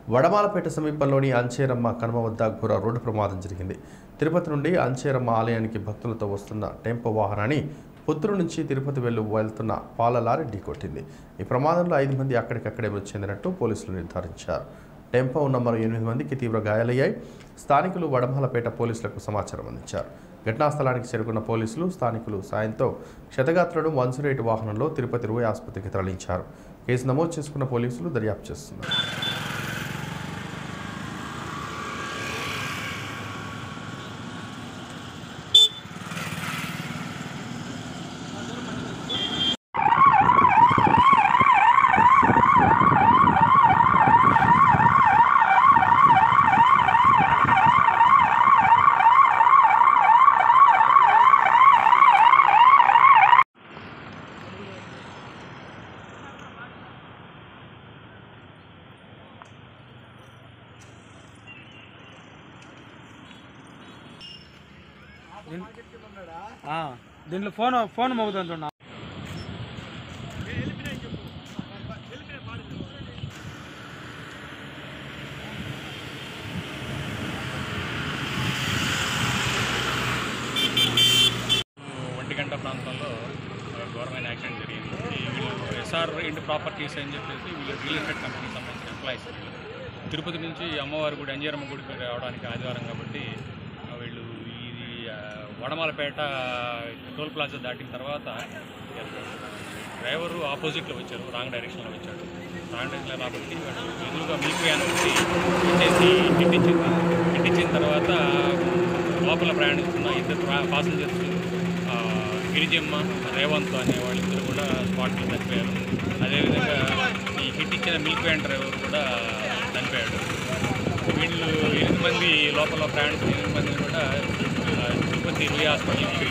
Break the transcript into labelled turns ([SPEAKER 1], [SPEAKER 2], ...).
[SPEAKER 1] వడమాలపేట సమీపంలోని అంచేరమ్మ కనుమ వద్ద ఘోర రోడ్డు ప్రమాదం జరిగింది తిరుపతి నుండి అంచేరమ్మ ఆలయానికి భక్తులతో వస్తున్న టెంపో వాహనాన్ని పుత్తూరు నుంచి తిరుపతి వెళ్ళు వెళ్తున్న పాల లారీ ఢీకొట్టింది ఈ ప్రమాదంలో ఐదు మంది అక్కడికక్కడే మృతి చెందినట్టు పోలీసులు నిర్ధారించారు టెంపో ఉన్న మరో ఎనిమిది మందికి తీవ్ర గాయాలయ్యాయి స్థానికులు వడమాలపేట పోలీసులకు సమాచారం అందించారు ఘటనా స్థలానికి చేరుకున్న పోలీసులు స్థానికులు సాయంతో క్షతగాత్రుడు వన్సురేటు వాహనంలో తిరుపతి రువై ఆసుపత్రికి తరలించారు కేసు నమోదు చేసుకున్న పోలీసులు దర్యాప్తు చేస్తున్నారు
[SPEAKER 2] ఆ, దీంట్లో ఫోన్ ఫోన్ మోగుతుంది చూడ
[SPEAKER 3] ఒంటి గంట ప్రాంతంలో ఆ, ఘోరమైన యాక్సిడెంట్ జరిగింది ఈ వీళ్ళు ఎస్ఆర్ ఇంటి ప్రాపర్టీస్ అని చెప్పేసి వీళ్ళు రియల్ ఎస్టేట్ కంపెనీకి సంబంధించిన ఎంప్లాయీస్ వీళ్ళు తిరుపతి నుంచి అమ్మవారి గుడి అంజీరమ్మ గుడికి రావడానికి ఆదివారం కాబట్టి ఆ, వీళ్ళు ఇది ఆ, వడమాలపేట టోల్ ప్లాజా దాటిన తర్వాత డ్రైవరు ఆపోజిట్లో వచ్చారు రాంగ్ డైరెక్షన్లో వచ్చాడు రాంగ్ డైరెక్షన్లో కాబట్టి వాడు ఎదురుగా మీకు వ్యాన్ వచ్చి వచ్చేసి హిట్టించింది హిట్టించిన తర్వాత లోపల ప్రయాణిస్తున్న ఇద్దరు పాసెంజర్స్ గిరిజమ్మ రేవంత్ అనే వాళ్ళిద్దరు కూడా స్పాట్లో చనిపోయారు అదేవిధంగా ఈ హిట్ ఇచ్చిన మిల్క్ వ్యాన్ డ్రైవర్ కూడా చనిపోయాడు వీళ్ళు ఎనిమిది మంది లోపల ప్రయాణిస్తున్న ఎనిమిది మంది కూడా ఆ, తిరుపతి రుయ్ హాస్పిటల్కి